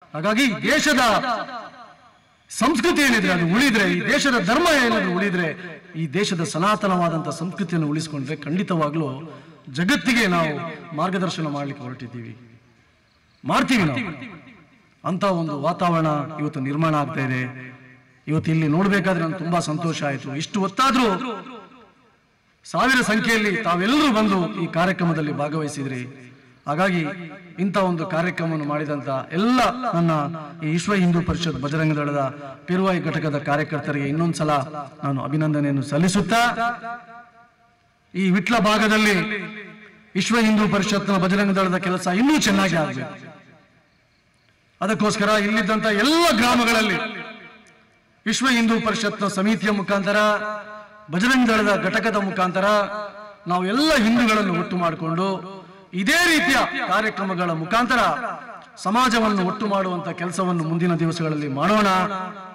ಹಾಗಾಗಿ ಈ ದೇಶದ ಸಂಸ್ಕೃತಿ ಏನಿದ್ರೆ ಅದು ಉಳಿದ್ರೆ ಈ ದೇಶದ ಧರ್ಮ ಏನಾದ್ರು ಉಳಿದ್ರೆ ಈ ದೇಶದ ಸನಾತನವಾದಂಥ ಸಂಸ್ಕೃತಿಯನ್ನು ಉಳಿಸ್ಕೊಂಡ್ರೆ ಖಂಡಿತವಾಗ್ಲೂ ಜಗತ್ತಿಗೆ ನಾವು ಮಾರ್ಗದರ್ಶನ ಮಾಡ್ಲಿಕ್ಕೆ ಹೊರಟಿದ್ದೀವಿ ಮಾಡ್ತೀವಿ ನಾವು ಅಂತ ಒಂದು ವಾತಾವರಣ ಇವತ್ತು ನಿರ್ಮಾಣ ಆಗ್ತಾ ಇದೆ ಇವತ್ತು ಇಲ್ಲಿ ನೋಡ್ಬೇಕಾದ್ರೆ ನಂಗೆ ತುಂಬಾ ಸಂತೋಷ ಆಯಿತು ಇಷ್ಟು ಹೊತ್ತಾದ್ರೂ ಸಾವಿರ ಸಂಖ್ಯೆಯಲ್ಲಿ ತಾವೆಲ್ಲರೂ ಬಂದು ಈ ಕಾರ್ಯಕ್ರಮದಲ್ಲಿ ಭಾಗವಹಿಸಿದ್ರಿ ಹಾಗಾಗಿ ಇಂಥ ಒಂದು ಕಾರ್ಯಕ್ರಮವನ್ನು ಮಾಡಿದಂತ ಎಲ್ಲ ನನ್ನ ಈ ವಿಶ್ವ ಹಿಂದೂ ಪರಿಷತ್ ಬಜರಂಗ ದಳದ ಪೇರುವಾಯಿ ಘಟಕದ ಕಾರ್ಯಕರ್ತರಿಗೆ ಇನ್ನೊಂದ್ಸಲ ನಾನು ಅಭಿನಂದನೆಯನ್ನು ಸಲ್ಲಿಸುತ್ತಾ ಈ ವಿಟ್ಲ ಭಾಗದಲ್ಲಿ ವಿಶ್ವ ಹಿಂದೂ ಪರಿಷತ್ನ ಬಜರಂಗ ದಳದ ಕೆಲಸ ಇನ್ನೂ ಚೆನ್ನಾಗಿ ಆಗಬೇಕು ಅದಕ್ಕೋಸ್ಕರ ಇಲ್ಲಿದ್ದಂತ ಎಲ್ಲ ಗ್ರಾಮಗಳಲ್ಲಿ ವಿಶ್ವ ಹಿಂದೂ ಪರಿಷತ್ನ ಸಮಿತಿಯ ಮುಖಾಂತರ ಬಜರಂಗ ದಳದ ಘಟಕದ ಮುಖಾಂತರ ನಾವು ಎಲ್ಲ ಹಿಂದೂಗಳನ್ನು ಒಟ್ಟು ಮಾಡಿಕೊಂಡು ಇದೇ ರೀತಿಯ ಕಾರ್ಯಕ್ರಮಗಳ ಮುಖಾಂತರ ಸಮಾಜವನ್ನು ಒಟ್ಟು ಮಾಡುವಂತ ಕೆಲಸವನ್ನು ಮುಂದಿನ ದಿವಸಗಳಲ್ಲಿ ಮಾಡೋಣ